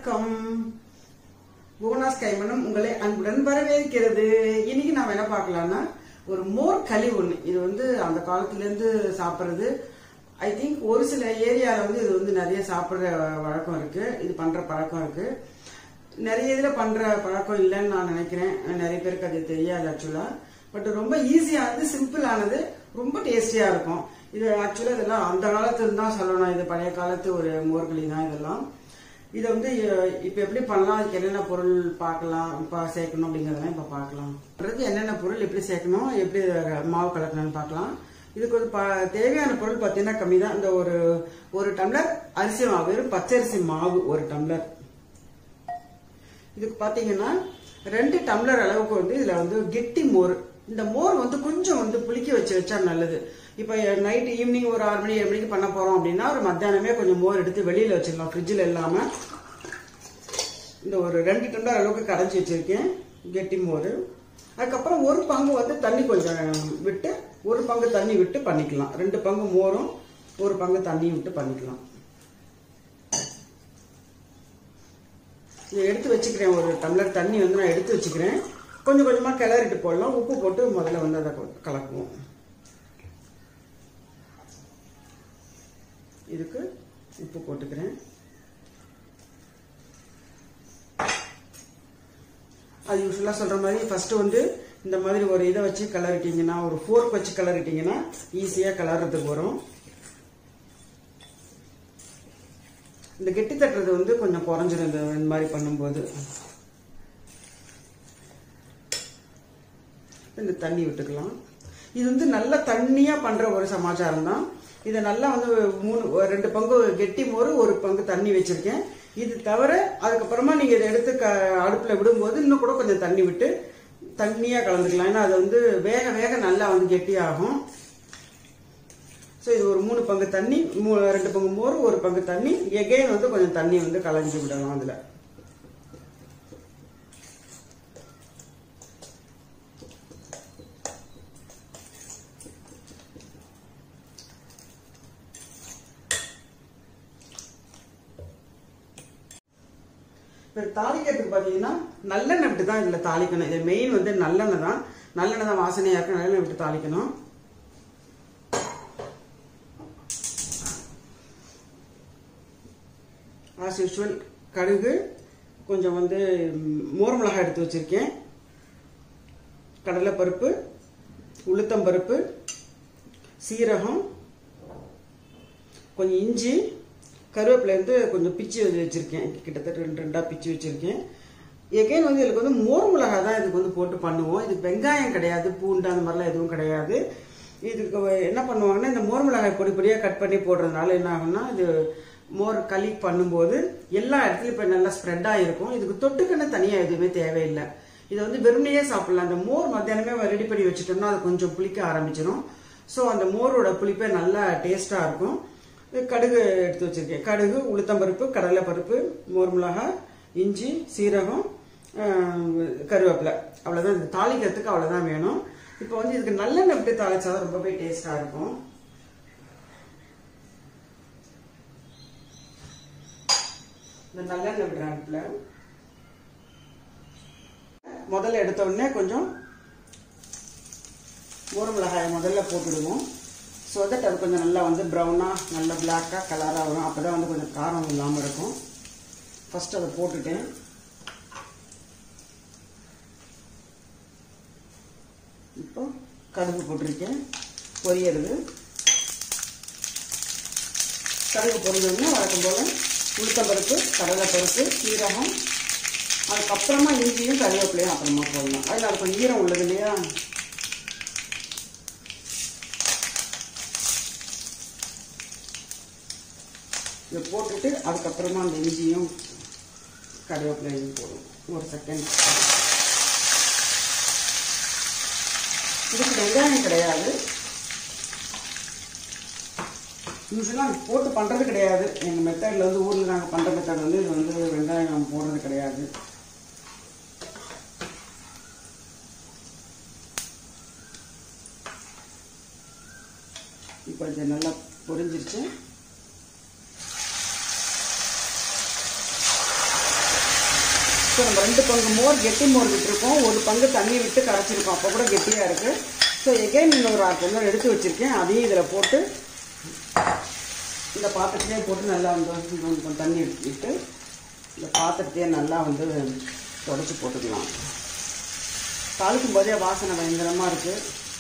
வணக்கம் புவனாஸ் கைமணம் உங்களை அன்புடன் வரவேற்கிறது இன்னைக்கு நாம என்ன பார்க்கலாம்னா ஒரு மோர் களி ஒண்ணு இது வந்து அந்த காலத்துல இருந்து சாப்பிடுறது ஐ திங்க் ஒரு சில ஏரியால வந்து இது வந்து நிறைய சாப்பிடுற வழக்கம் இருக்கு இது பண்ற பழக்கம் இருக்கு நிறைய இதுல பண்ற பழக்கம் இல்லைன்னு நான் நினைக்கிறேன் நிறைய பேருக்கு அது தெரியாது ஆக்சுவலா பட் ரொம்ப ஈஸியானது சிம்பிளானது ரொம்ப டேஸ்டியா இருக்கும் இது ஆக்சுவலா இதெல்லாம் அந்த காலத்துல தான் சொல்லணும் இது பழைய காலத்து ஒரு மோர்களி தான் இதெல்லாம் இதை வந்து அஹ், இப்ப எப்படி பண்ணலாம் அதுக்கு என்னென்ன பொருள் பார்க்கலாம் இப்ப சேர்க்கணும் அப்படிங்கறதெல்லாம் இப்ப பார்க்கலாம் அப்புறம் என்னென்ன பொருள் எப்படி சேர்க்கணும் எப்படி மாவு கலக்கணும்னு பார்க்கலாம் இதுக்கு ஒரு ப- தேவையான பொருள் பார்த்தீங்கன்னா கம்மி தான் இந்த ஒரு ஒரு டம்ளர் அரிசி மாவு வெறும் பச்சரிசி மாவு ஒரு டம்ளர் இதுக்கு பாத்தீங்கன்னா ரெண்டு டம்ளர் அளவுக்கு வந்து இதுல வந்து கெட்டி மோர் இந்த மோர் வந்து கொஞ்சம் வந்து புளிக்க வச்சு வச்சா நல்லது இப்ப நைட் ஈவினிங் ஒரு ஆறு மணி ஏழு மணிக்கு பண்ண போறோம் அப்படின்னா ஒரு மத்தியானமே கொஞ்சம் மோர் எடுத்து வெளியில வச்சிடலாம் ஃப்ரிட்ஜில் இல்லாம இந்த ஒரு ரெண்டு டம்ளர் அளவுக்கு கரைச்சி வச்சிருக்கேன் கெட்டி மோர் அதுக்கப்புறம் ஒரு பங்கு வந்து தண்ணி கொஞ்சம் விட்டு ஒரு பங்கு தண்ணி விட்டு பண்ணிக்கலாம் ரெண்டு பங்கு மோரும் ஒரு பங்கு தண்ணியும் விட்டு பண்ணிக்கலாம் இதை எடுத்து வச்சுக்கிறேன் ஒரு டம்ளர் தண்ணி வந்து நான் எடுத்து வச்சுக்கிறேன் கொஞ்சம் கொஞ்சமா கிளறிட்டு போடலாம் உப்பு போட்டு முதல்ல வந்து அதை கொ- கலக்குவோம் இதுக்கு உப்பு போட்டுக்கிறேன் அது யூஸ்வலாக சொல்ற மாதிரி ஃபர்ஸ்ட் வந்து இந்த மாதிரி ஒரு இதை வச்சு கலரிட்டீங்கன்னா ஒரு ஃபோர்க் வச்சு கலரிட்டீங்கன்னா ஈஸியாக கலர்றதுக்கு வரும் இந்த கெட்டி தட்டுறது வந்து கொஞ்சம் குறைஞ்சிரும் இந்த இந்த மாதிரி பண்ணும்போது இந்த தண்ணி விட்டுக்கலாம் இது வந்து நல்ல தண்ணியா பண்ற ஒரு சமாச்சாரம் தான் இதை நல்லா வந்து மூணு ஒரு ரெண்டு பங்கு கெட்டி மோர் ஒரு பங்கு தண்ணி வச்சிருக்கேன் இது தவிர அதுக்கப்புறமா நீங்க இதை எடுத்து க அடுப்புல விடும்போது இன்னும் கூட கொஞ்சம் தண்ணி விட்டு தண்ணியா கலந்துக்கலாம் ஏன்னா அது வந்து வேக வேக நல்லா வந்து கெட்டியாகும் ஸோ இது ஒரு மூணு பங்கு தண்ணி மூ- ரெண்டு பங்கு மோர் ஒரு பங்கு தண்ணி எகைன் வந்து கொஞ்சம் தண்ணி வந்து கலஞ்சி விடலாம் அதுல இப்போ தாளிக்கிறதுக்கு பார்த்தீங்கன்னா நல்லெண்ணெய் விட்டு தான் இதில் தாளிக்கணும் இது மெயின் வந்து நல்லெண்ணெய் தான் நல்லெண்ணெய் தான் வாசனையாக இருக்கு நல்லெண்ணெய் விட்டு தாளிக்கணும் ஆஸ் யூஷுவல் கடுகு கொஞ்சம் வந்து ம், மோர் மிளகாய் எடுத்து வச்சிருக்கேன் கடலைப்பருப்பு உளுத்தம்பருப்பு சீரகம் கொஞ்சம் இஞ்சி கருவேப்பிலை வந்து கொஞ்சம் பிச்சு வச்சிருக்கேன் கிட்டத்தட்ட ரெண்டு ரெண்டா பிச்சு வச்சிருக்கேன் எகைன் வந்து இதுக்கு வந்து மோர் மிளகாய் தான் இதுக்கு வந்து போட்டு பண்ணுவோம் இதுக்கு வெங்காயம் கிடையாது பூண்டு அந்த மாதிரிலாம் எதுவும் கிடையாது இதுக்கு என்ன பண்ணுவாங்கன்னா இந்த மோர் மிளகாய் பொடி பொடியாக கட் பண்ணி போடுறதுனால என்ன ஆகும்னா இது மோர் களி பண்ணும்போது எல்லா இடத்துலையும் இப்போ நல்லா ஸ்ப்ரெட் ஆகிருக்கும் இதுக்கு தொட்டுக்கன்னு தனியாக எதுவுமே தேவையில்லை இதை வந்து வெறுமனையே சாப்பிடலாம் அந்த மோர் மத்தியானமே ரெடி பண்ணி வச்சுட்டோம்னா அது கொஞ்சம் புளிக்க ஆரம்பிச்சிடும் ஸோ அந்த மோரோட புளிப்பே நல்லா டேஸ்டாக இருக்கும் இது கடுகு எடுத்து வச்சிருக்கேன் கடுகு உளுத்தம்பருப்பு கடலைப்பருப்பு மோர் மிளகாய் இஞ்சி சீரகம் ஆஹ், கருவேப்பிலை அவ்வளோதான் இது தாளிக்கிறதுக்கு அவ்வளோதான் வேணும் இப்போ வந்து இதுக்கு நல்லெண்ணெய் விட்டு தாளிச்சா தான் ரொம்பவே டேஸ்டாக இருக்கும் இந்த நல்லெண்ணெய் விடுற அடுப்பில் முதல்ல எடுத்த உடனே கொஞ்சம் மோர் மிளகாயை முதல்ல போட்டுடுவோம் ஸோ தட் அது கொஞ்சம் நல்லா வந்து ப்ரௌனாக நல்ல பிளாக்காக கலராக வரும் அப்போ தான் வந்து கொஞ்சம் காரம் இல்லாமல் இருக்கும் ஃபஸ்ட் அதை போட்டுட்டேன் இப்போ கடுகு போட்டிருக்கேன் பொரியறது கடுகு பொரிஞ்சோடனே வழக்கம் போல் உளுத்தம்பருப்பு கடலைப்பருப்பு சீரகம் அதுக்கப்புறமா இஞ்சியும் கருவேப்பிலையும் அப்புறமா போடலாம் அதில் அது கொஞ்சம் ஈரம் உள்ளது இல்லையா இதை போட்டுட்டு அதுக்கப்புறமா அந்த இஞ்சியும் கருவேப்பிலையும் போடும் ஒரு செகண்ட் இதுக்கு வெங்காயம் கிடையாது யூஸ்வலாக போட்டு பண்ணுறது கிடையாது எங்கள் மெத்தடில் வந்து ஊரில் நாங்கள் பண்ணுற மெத்தட் வந்து இது வந்து வெங்காயம் போடுறது கிடையாது இப்போ இது நல்லா பொரிஞ்சிருச்சு ஸோ நம்ம ரெண்டு பங்கு மோர் கெட்டி மோர் விட்டுருக்கோம் ஒரு பங்கு தண்ணி விட்டு கரைச்சிருக்கோம் அப்போ கூட கெட்டியாக இருக்குது ஸோ எகைன் இன்னொரு அரை டம்ளர் எடுத்து வச்சுருக்கேன் அதையும் இதில் போட்டு இந்த பாத்திரத்திலே போட்டு நல்லா வந்து கொஞ்சம் தண்ணி விட்டு இந்த பாத்திரத்தையே நல்லா வந்து தொடச்சி போட்டுக்கலாம் தாளிக்கும் போதே வாசனை பயங்கரமாக இருக்குது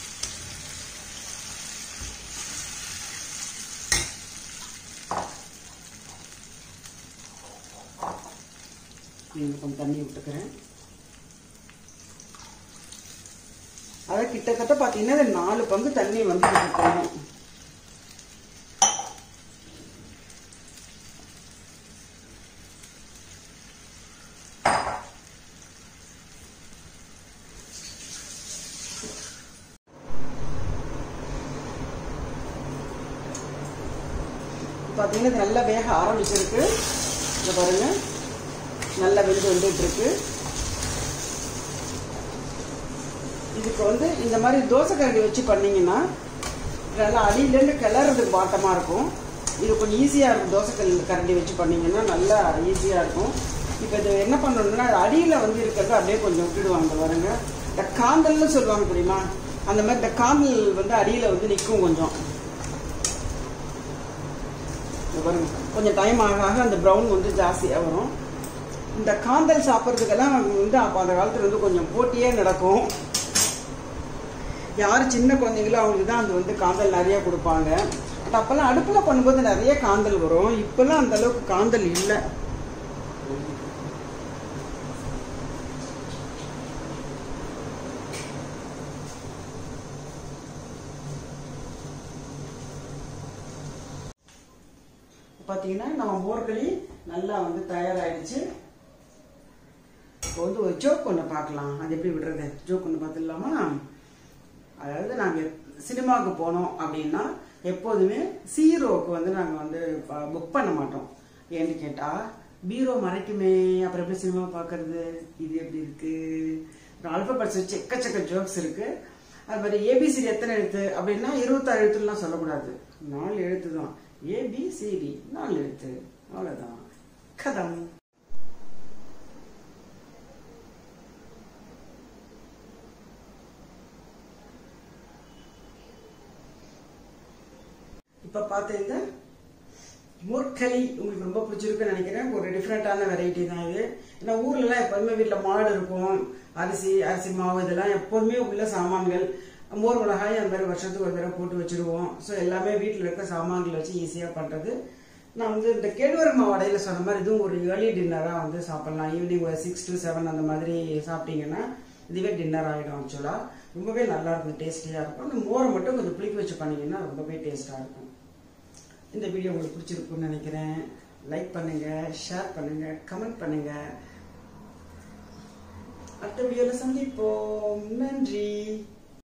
கொஞ்சம் தண்ணி விட்டுக்கிறேன் அதை கிட்டத்தட்ட பார்த்தீங்கன்னா நாலு பங்கு தண்ணி வந்து விட்டுக்கணும் பார்த்தீங்கன்னா இது நல்லா வேக ஆரம்பிச்சிருக்கு இதை பாருங்க நல்லா வெந்து வந்துட்டு இருக்கு இதுக்கு வந்து இந்த மாதிரி தோசை கரண்டி வச்சு பண்ணீங்கன்னா நல்லா அடியிலேருந்து கிளறதுக்கு வாட்டமாக இருக்கும் இது கொஞ்சம் ஈஸியாக இருக்கும் தோசை கல் கரண்டி வச்சு பண்ணீங்கன்னா நல்லா ஈஸியாக இருக்கும் இப்போ இது என்ன பண்ணணும்னா அடியில் வந்து இருக்கிறத அப்படியே கொஞ்சம் விட்டுடுவாங்க பாருங்க இந்த காந்தல்னு சொல்லுவாங்க தெரியுமா அந்த மாதிரி இந்த காந்தல் வந்து அடியில் வந்து நிற்கும் கொஞ்சம் பாருங்க கொஞ்சம் டைம் ஆக ஆக அந்த ப்ரௌன் வந்து ஜாஸ்தியாக வரும் இந்த காந்தல் சாப்பிட்றதுக்கெல்லாம் வந்து அப்போ அந்த காலத்தில் வந்து கொஞ்சம் போட்டியே நடக்கும் யார் சின்ன குழந்தைங்களோ அவங்களுக்கு தான் அது வந்து காந்தல் நிறைய கொடுப்பாங்க பட் அப்போல்லாம் அடுப்பில் பண்ணும்போது நிறைய காந்தல் வரும் இப்போல்லாம் அந்த அளவுக்கு காந்தல் இல்லை பார்த்தீங்கன்னா நம்ம மோர்களி நல்லா வந்து தயாராகிடுச்சு இப்போ வந்து ஒரு ஜோக் ஒன்று பார்க்கலாம் அது எப்படி விடுறது ஜோக் ஒன்று பார்த்துடலாமா அதாவது நாங்கள் சினிமாவுக்கு போனோம் அப்படின்னா எப்போதுமே சீரோவுக்கு வந்து நாங்கள் வந்து புக் பண்ண மாட்டோம் ஏன்னு கேட்டால் பீரோ மறைக்குமே அப்புறம் எப்படி சினிமா பார்க்கறது இது எப்படி இருக்கு அல்பபட்ஸ் வச்சு எக்கச்சக்க ஜோக்ஸ் இருக்கு அது மாதிரி ஏபிசிடி எத்தனை எழுத்து அப்படின்னா இருபத்தாறு எழுத்துலாம் சொல்லக்கூடாது நாலு எழுத்து தான் ஏபிசிடி நாலு எழுத்து அவ்வளோதான் கதம் இப்போ பார்த்தீங்க முற்களி உங்களுக்கு ரொம்ப பிடிச்சிருக்குன்னு நினைக்கிறேன் ஒரு டிஃப்ரெண்ட்டான வெரைட்டி தான் இது ஏன்னா ஊர்லலாம் எப்போதுமே வீட்டில் மாடு இருக்கும் அரிசி அரிசி மாவு இதெல்லாம் எப்போதுமே உள்ள சாமான்கள் மோர் மிளகாய் அந்த மாதிரி வருஷத்துக்கு ஒரு தடவை போட்டு வச்சுருவோம் ஸோ எல்லாமே வீட்டில் இருக்க சாமான்களை வச்சு ஈஸியாக பண்ணுறது நான் வந்து இந்த கேழ்வரகு மாவு வடையில் சொன்ன மாதிரி இதுவும் ஒரு ஏர்லி டின்னராக வந்து சாப்பிட்லாம் ஈவினிங் ஒரு சிக்ஸ் டு செவன் அந்த மாதிரி சாப்பிட்டீங்கன்னா இதுவே டின்னர் ஆகிடும் ஆக்சுவலாக ரொம்பவே நல்லா இருக்கும் டேஸ்டியாக இருக்கும் அந்த மோரை மட்டும் கொஞ்சம் புளிக்க வச்சு பண்ணிங்கன்னா ரொம்பவே டேஸ்ட்டாக இருக்கும் இந்த வீடியோ உங்களுக்கு பிடிச்சிருக்குன்னு நினைக்கிறேன் லைக் பண்ணுங்க ஷேர் பண்ணுங்க கமெண்ட் பண்ணுங்க அடுத்த வீடியோவில் சந்திப்போம் நன்றி